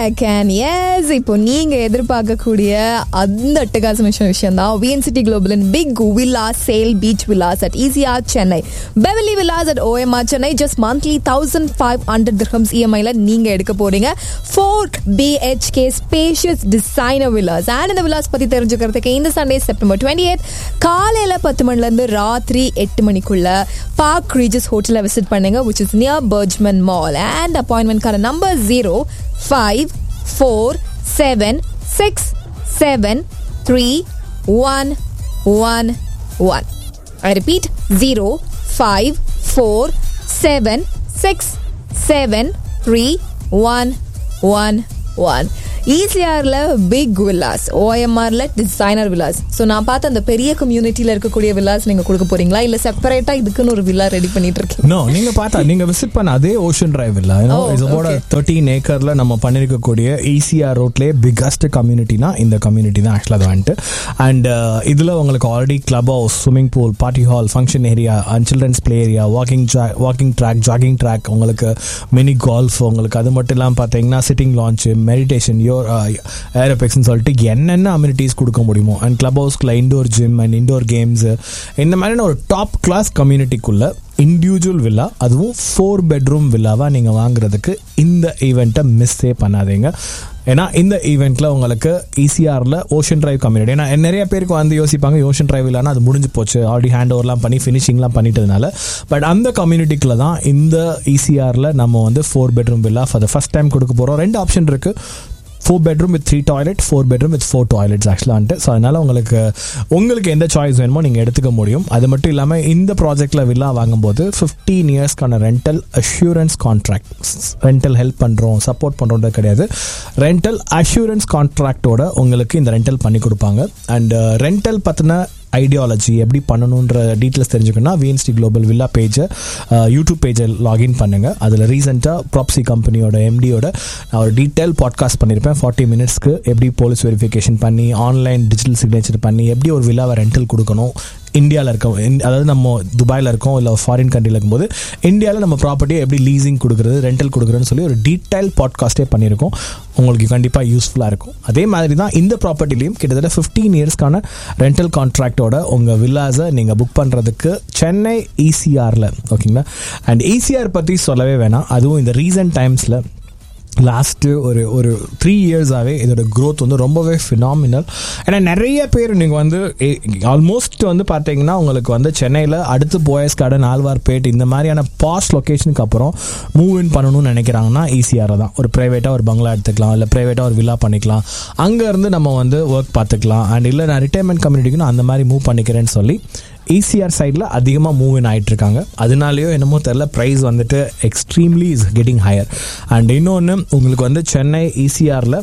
Back and S இப்போ நீங்க எதிர்பார்க்கக்கூடிய அந்த அட்டகாசமிஷம் விஷயம் தான் விஎன்சிட்டி குளோபலின் big villa sale beach villas at ஈசியா Chennai Beverly villas at OMR Chennai just monthly thousand five hundred dirhams இஎம்ஐல நீங்க எடுக்க போறீங்க four BHK spacious designer villas and இந்த வில்லாஸ் பத்தி தெரிஞ்சுக்கிறதுக்கு இந்த சண்டே செப்டம்பர் டுவெண்ட்டி எய்த் காலையில பத்து மணில இருந்து ராத்திரி எட்டு மணிக்குள்ள பார்க் ரீஜஸ் ஹோட்டலை விசிட் பண்ணுங்க which is near Burjuman mall and அப்பாயின்மெண்ட்கான number zero five four seven six seven three one one one I repeat zero five four seven six seven three one one one ஈசிஆர்ல big villas ஓஎம்ஆர்ல designer villas so நான் பார்த்த அந்த பெரிய கம்யூனிட்டியில இருக்கக்கூடிய villas நீங்க கொடுக்க போறீங்களா இல்ல செப்பரேட்டா இதுக்குன்னு ஒரு வில்லா ரெடி பண்ணிட்டு இருக்கீங்க நோ நீங்க பார்த்தா நீங்க விசிட் பண்ண அதே ஓஷன் டிரைவ் இல்ல Oh, it's about okay. Thirteen ஏக்கர்ல நம்ம பண்ணிருக்கக்கூடிய ஈசிஆர் ரோட்லேயே பிக்கஸ்ட் கம்யூனிட்டினா இந்த கம்யூனிட்டி தான் ஆக்சுவலாக அது வந்துட்டு அண்ட் இதுல உங்களுக்கு already club house swimming pool party hall function area and children's play area walking walking track jogging track உங்களுக்கு மினி கால்ஃப் உங்களுக்கு அது மட்டும் இல்லாமல் பார்த்தீங்கன்னா சிட்டிங் லான்ச் மெடிடேஷன் யோர் ஏரோபெக்ஸ்னு சொல்லிட்டு என்னென்ன அம்யூனிட்டிஸ் கொடுக்க முடியுமோ அண்ட் கிளப் ஹவுஸ்க்குள்ள indoor gym and indoor games இந்த மாதிரியான ஒரு டாப் கிளாஸ் கம்யூனிட்டிக்குள்ள இண்டிவிஜுவல் வில்லா அதுவும் ஃபோர் பெட்ரூம் வில்லாவாக நீங்கள் வாங்குறதுக்கு இந்த ஈவெண்ட்டை மிஸ்ஸே பண்ணாதீங்க ஏன்னா இந்த ஈவெண்ட்டில் உங்களுக்கு ஈசிஆரில் ஓஷன் டிரைவ் கம்யூனிட்டி ஏன்னா நிறைய பேருக்கு வந்து யோசிப்பாங்க ஓஷன் டிரைவ் இல்லைனா அது முடிஞ்சு போச்சு ஆல்ரெடி ஹேண்ட் ஓவர்லாம் பண்ணி ஃபினிஷிங்லாம் பண்ணிட்டதுனால பட் அந்த கம்யூனிட்டிக்குள்ள தான் இந்த ஈசிஆரில் நம்ம வந்து four bedroom villa for the first time கொடுக்க போகிறோம் ரெண்டு ஆப்ஷன் இருக்குது four bedroom with three toilet four bedroom with four toilets ஆக்சுவலாக வந்துட்டு ஸோ அதனால் உங்களுக்கு உங்களுக்கு எந்த சாய்ஸ் வேணுமோ நீங்கள் எடுத்துக்க முடியும் அது மட்டும் இல்லாமல் இந்த ப்ராஜெக்ட்டில் வில்லா வாங்கும்போது ஃபிஃப்டீன் இயர்ஸ்க்கான rental assurance contract rental help பண்ணுறோம் சப்போர்ட் பண்ணுறோன்றது கிடையாது ரெண்டல் அஷூரன்ஸ் கான்ட்ராக்டோட உங்களுக்கு இந்த ரெண்டல் பண்ணி கொடுப்பாங்க அண்ட் ரெண்டல் பற்றின ஐடியாலஜி எப்படி பண்ணணுன்ற டீட்டெயில்ஸ் தெரிஞ்சுக்கணும்னா விஎன்ஸ்டி குளோபல் வில்லா பேஜை யூடியூப் பேஜை லாகின் பண்ணுங்க அதில் ரீசெண்டாக ப்ராப்ஸி கம்பெனியோட எம்டியோட நான் ஒரு டீட்டெயில் பாட்காஸ்ட் பண்ணியிருப்பேன் ஃபார்ட்டி மினிட்ஸ்க்கு எப்படி போலீஸ் வெரிஃபிகேஷன் பண்ணி ஆன்லைன் டிஜிட்டல் சிக்னேச்சர் பண்ணி எப்படி ஒரு வில்லாவை ரெண்டல் கொடுக்கணும் இந்தியாவில் இருக்கோம் இந்- அதாவது நம்ம துபாயில் இருக்கோம் இல்லை ஃபாரின் கண்ட்ரியில் இருக்கும்போது இந்தியாவில் நம்ம ப்ராப்பர்ட்டியை எப்படி லீசிங் கொடுக்குறது ரெண்டல் கொடுக்குறதுன்னு சொல்லி ஒரு டீட்டெயில் பாட்காஸ்ட்டே பண்ணியிருக்கோம் உங்களுக்கு கண்டிப்பாக யூஸ்ஃபுல்லாக இருக்கும் அதே மாதிரி தான் இந்த ப்ராப்பர்ட்டிலையும் கிட்டத்தட்ட ஃபிஃப்டீன் இயர்ஸ்க்கான ரெண்டல் கான்ட்ராக்டோட உங்கள் வில்லாஸை நீங்கள் புக் பண்ணுறதுக்கு சென்னை ஈசிஆரில் ஓகேங்களா அண்ட் ஈசிஆர் பற்றி சொல்லவே வேணாம் அதுவும் இந்த ரீசன்ட் டைம்ஸில் லாஸ்ட்டு ஒரு ஒரு த்ரீ இயர்ஸாகவே இதோட growth வந்து ரொம்பவே ஃபினாமினல் ஏன்னா நிறைய பேர் நீங்கள் வந்து ஆல்மோஸ்ட் வந்து பார்த்தீங்கன்னா உங்களுக்கு வந்து சென்னையில் அடுத்து போயஸ் கார்டன் ஆழ்வார்பேட் இந்த மாதிரியான பாஸ்ட் லொக்கேஷனுக்கு அப்புறம் மூவ் இன் பண்ணணும்னு நினைக்கிறாங்கன்னா ஈஸியாக தான் ஒரு ப்ரைவேட்டாக ஒரு பங்களா எடுத்துக்கலாம் இல்லை ப்ரைவேட்டாக ஒரு வில்லா பண்ணிக்கலாம் அங்கேருந்து நம்ம வந்து ஒர்க் பார்த்துக்கலாம் அண்ட் இல்லை நான் ரிட்டைர்மெண்ட் கம்யூனிட்டிக்கு நான் அந்த மாதிரி மூவ் பண்ணிக்கிறேன்னு சொல்லி ஈசிஆர் சைடில் அதிகமாக மூவ் இன் ஆகிட்டு இருக்காங்க அதனாலேயோ என்னமோ தெரில ப்ரைஸ் வந்துட்டு extremely is getting higher and இன்னொன்று உங்களுக்கு வந்து சென்னை ஈசிஆரில்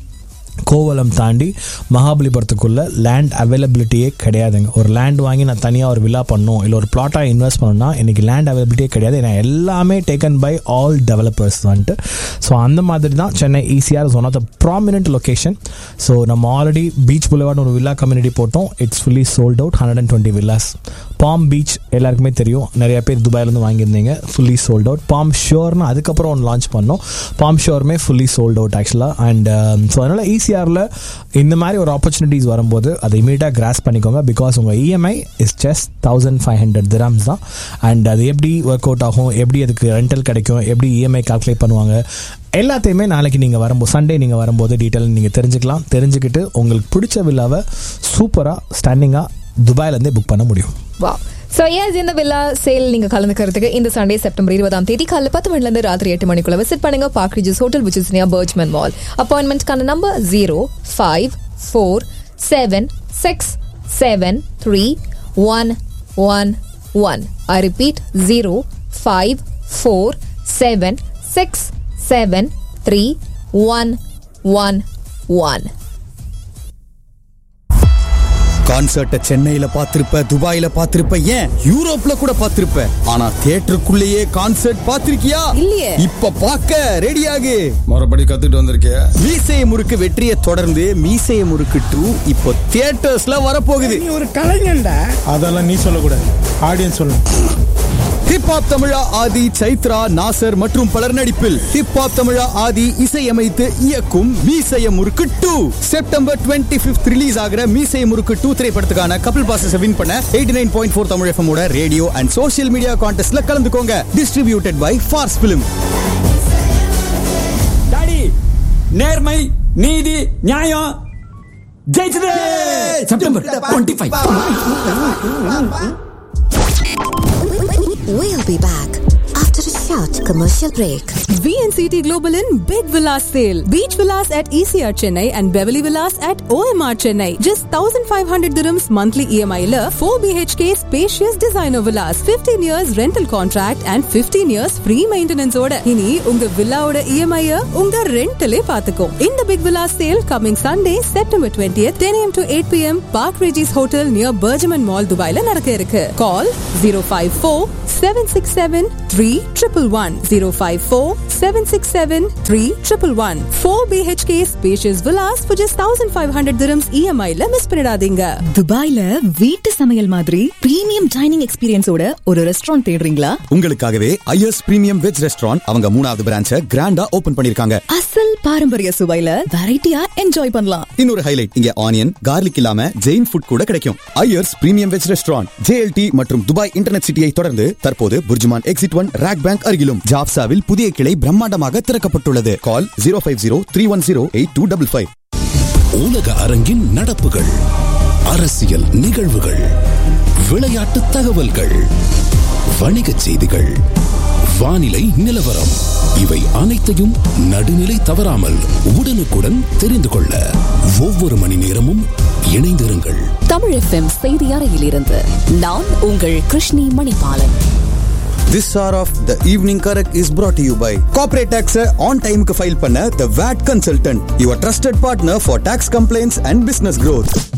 கோவலம் தாண்டி மகாபலிபுரத்துக்குள்ள லேண்ட் அவைலபிலிட்டியே கிடையாதுங்க ஒரு லேண்ட் வாங்கி நான் தனியாக ஒரு வில்லா பண்ணணும் இல்லை ஒரு பிளாட்டாக இன்வெஸ்ட் பண்ணணும்னா இன்னைக்கு லேண்ட் அவைலபிலிட்டியே கிடையாது ஏன்னா எல்லாமே டேக்கன் பை ஆல் டெவலப்பர்ஸ் வந்துட்டு ஸோ அந்த மாதிரி தான் Chennai ECR one of the prominent location so நம்ம ஆல்ரெடி பீச் புலவார்னு ஒரு வில்லா கம்யூனிட்டி போட்டோம் it's fully sold out hundred and twenty villas palm beach எல்லாருக்குமே தெரியும் நிறைய பேர் துபாயிலேருந்து வாங்கியிருந்தீங்க ஃபுல்லி சோல்ட் அவுட் பாம் ஷோர்னு அதுக்கப்புறம் ஒன்று லான்ச் பண்ணோம் பாம் ஷோருமே ஃபுல்லி சோல்ட் அவுட் ஆக்சுவலாக அண்ட் ஸோ அதனால் ஈசிஆரில் இந்த மாதிரி ஒரு ஆப்பர்ச்சுனிட்டிஸ் வரும்போது அதை இமீடியட்டாக கிராஸ் பண்ணிக்கோங்க பிகாஸ் உங்கள் EMI is just thousand five hundred dirhams தான் அண்ட் அது எப்படி ஒர்க் அவுட் ஆகும் எப்படி அதுக்கு ரெண்டல் கிடைக்கும் எப்படி இஎம்ஐ கால்குலேட் பண்ணுவாங்க எல்லாத்தையுமே நாளைக்கு நீங்கள் வரும்போது சண்டே நீங்கள் வரும்போது டீட்டெயில் நீங்கள் தெரிஞ்சுக்கலாம் தெரிஞ்சுக்கிட்டு உங்களுக்கு பிடிச்ச வில்லாவை சூப்பராக ஸ்டாண்டிங்காக துபாயிலேருந்தே புக் பண்ண முடியும் வா ஸோ எஸ் இந்த வில்லா சேல் நீங்க கலந்துக்கிறதுக்கு இந்த சண்டே செப்டம்பர் இருபதாம் தேதி காலைல பத்து மணில இருந்து ராத்திரி எட்டு மணிக்குள்ள விசிட் பண்ணுங்க Park Regis hotel which is near Burjuman mall அப்பாயின்மெண்ட்கான number zero five four seven six seven three one one one I repeat zero five four seven six seven three one one one கான்சர்ட்டை சென்னையில பார்த்திருப்ப துபாயில பார்த்திருப்ப ஏன் யூரோப்ல கூட பார்த்திருப்ப ஆனா தியேட்டருக்குள்ளேயே concert பார்த்திருக்கியா இல்லையே. இப்ப பார்க்க ரெடியாகு மறுபடி கத்துட்டு வந்திருக்கிய மீசைய முறுக்கு வெற்றியை தொடர்ந்து மீசைய முறுக்கு டூ இப்போ தியேட்டர்ஸ்ல வரப்போகுது நீ ஒரு கலைஞன்டா அதெல்லாம் நீ சொல்லக்கூடாது ஆடியன்ஸ் சொல்லணும் ஹிப்ஹாப் தமிழா ஆதி சைத்ரா நாசர் மற்றும் பலர் நடிப்பில் ஹிப்ஹாப் தமிழா ஆதி இசையமைத்து இயக்கும் Meesaya Murukku two September twenty fifth release ஆகிற மீசைய முறுக்கு டூ திரைப்படத்துக்கான கபில் பாசஸ் வின் பண்ண eighty nine point four Tamil FM ஓட ரேடியோ அண்ட் சோஷியல் மீடியா கான்டெஸ்ட்ல கலந்துக்கோங்க distributed by Phars film daddy நேர்மை நீதி நியாயம் ஜெயிச்சது September twenty five We'll be back after a short commercial break. VNCT Global in Big Villas Sale. Beach Villas at ECR Chennai and Beverly Villas at OMR Chennai. Just 1500 dirhams monthly EMI la 4 BHK spacious designer villas. 15 years rental contract and 15 years free maintenance ஓட இனி உங்க வில்லாவோட EMI -அ உங்க ரெண்டலே பாத்துக்கும். இந்த Big Villas Sale coming Sunday September 20th 10 am to 8 pm Park Regis Hotel near Bergman Mall Dubaiல நடக்க இருக்கு. Call 054 767 3111 054 767 3111 4 BHK spacious villas for just 1500 dirhams EMI ல miss பண்ணிடாதீங்க துபாய்ல வீட்டு சமையல் மாதிரி பிரீமியம் டைனிங் எக்ஸ்பீரியன்ஸோட ஒரு ரெஸ்டாரண்ட் தேடுறீங்களா உங்களுக்காகவே ஐஎஸ் பிரீமியம் வெஜ் ரெஸ்டாரண்ட் அவங்க மூணாவது பிரான்ச்சை கிராண்டா ஓபன் பண்ணிருக்காங்க அசல் பாரம்பரிய சுவையில வெரைட்டியா என்ஜாய் பண்ணலாம் இன்னொரு ஹைலைட் இங்க ஆனியன் கார்லிக் இல்லாம ஜெயின் ஃபுட் கூட கிடைக்கும் Iyers premium veg restaurant JLT மற்றும் துபாய் இன்டர்நெட் சிட்டியை தொடர்ந்து தற்போது Burjuman exit one RAK bank அருகிலும் ஜாப்சாவில் புதிய கிளை பிரம்மாண்டமாக திறக்கப்பட்டுள்ளது call zero five zero three one zero eight two double five உலக அரங்கின் நடப்புகள் அரசியல் நிகழ்வுகள் விளையாட்டு தகவல்கள் வணிகச் செய்திகள் வானிலை நிலவரம் இவை அனைத்தையும் நடுநிலை தவறாமல் உடனுக்குடன் தெரிந்து கொள்ள ஒவ்வொரு மணி நேரமும் இணைந்திருங்கள் தமிழ் எஃப்எம் செய்தி அறையிலிருந்து நான் உங்கள் Krishni Manibalan This hour of the evening correct is brought to you by Corporate Tax on time file பண்ண The VAT Consultant, your trusted partner for tax complaints and business growth.